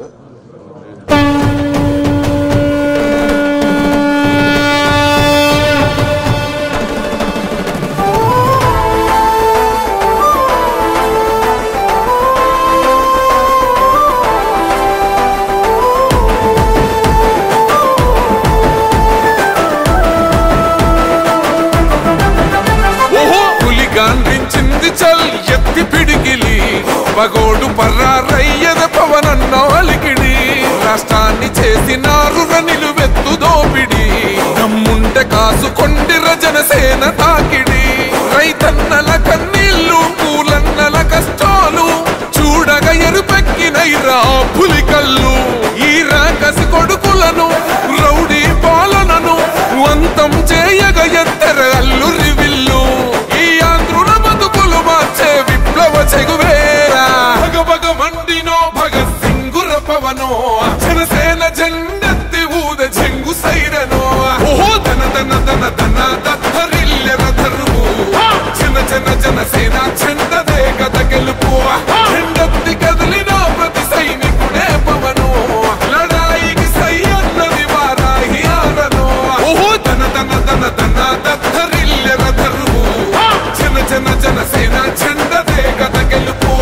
ఓహో పులి గాంధించింది చల్ ఎత్తి పిడిగిలి పగోడు పర్రారయ్యద పవనన్నాలికిడి రాష్ట్రాన్ని చేసినారు నిలువెత్తు దోపిడి దమ్ముంటే కాసుకొండిర జనసేన తాకిడి రైతన్నల కన్నీళ్లు కూలన్నల కష్టాలు చూడగా ఎరుపెక్కినైరా పులి కళ్ళు ఈ రాకసి కొడుకులను రౌడీ పాలనను అంతం చేయగ ఎత్తర అల్లురి విల్లు ఈ ఆంధ్రుల బతుకులు మార్చే విప్లవ చెగువేరా భగ భగ మండినో భగత్ సింగుర పవనో జనసేన జెండెత్తి ఊద చెంగు సైరనో ఓహో దన దన దన దన దత్తరిల్లెర ధరువు జన జన జనసేన చెండదే గద గెలుపు చెండెత్తి కదిలిన ప్రతి సైనికుడే పవను లడాయికి సై అన్నది వారాహి ఆడను ఓహో దన దన దన దన దత్తరిల్లెర ధరువు జన జన జనసేన చెండదే గద గెలుపు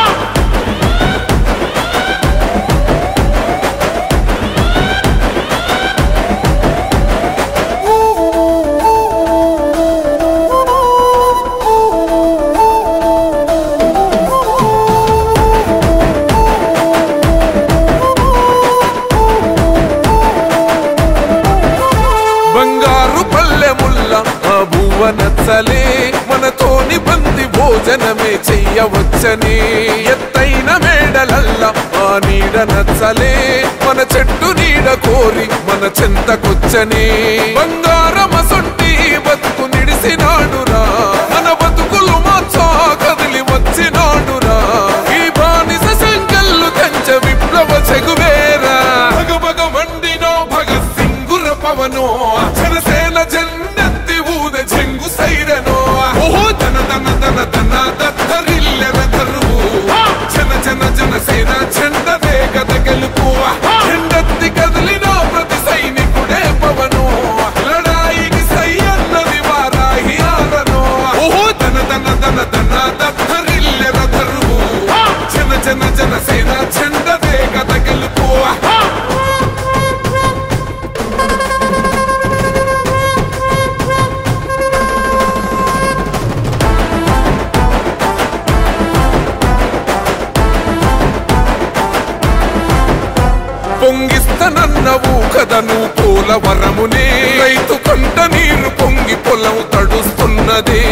బంగారు పల్లెముల్ల ఆ బువ్వ నచ్చలే మనతోని బంది భోజనమే చెయ్యవచ్చని ఎత్తైన మేడలల్ల ఆ నీడ నచ్చలే మన చెట్టు నీడ కోరి మన చెంతకొచ్చని బంగారమసొంటి బతుకు నిడిసినాడురా మన బతుకులు మార్చా కదిలి వచ్చినాడురా ఈ బానిస సంకల్లు కంచ విప్లవ చెగువేరా భగ భగ మండినో భగత్ సింగుర పవనో జనసేన జెండెత్తి ఊద చెంగు సైరనో ఓహో దన దన దన దన దత్తరిల్లెర ధరువు జన జన జనసేన చెండదే గద గెలుపు చెండెత్తి కదిలిన ప్రతి సైనికుడే పవను లడాయికి సై అన్నది వారాహి ఆరను ఓహో దన దన దన దన దత్తరిల్లెర ధరువు జన జన జనసేన చెండదే గద గెలుపు పొంగిస్తనన్నవు కదను పోలవరమునే రైతు కంట నీరు పొంగి పొలం తడుస్తున్నదే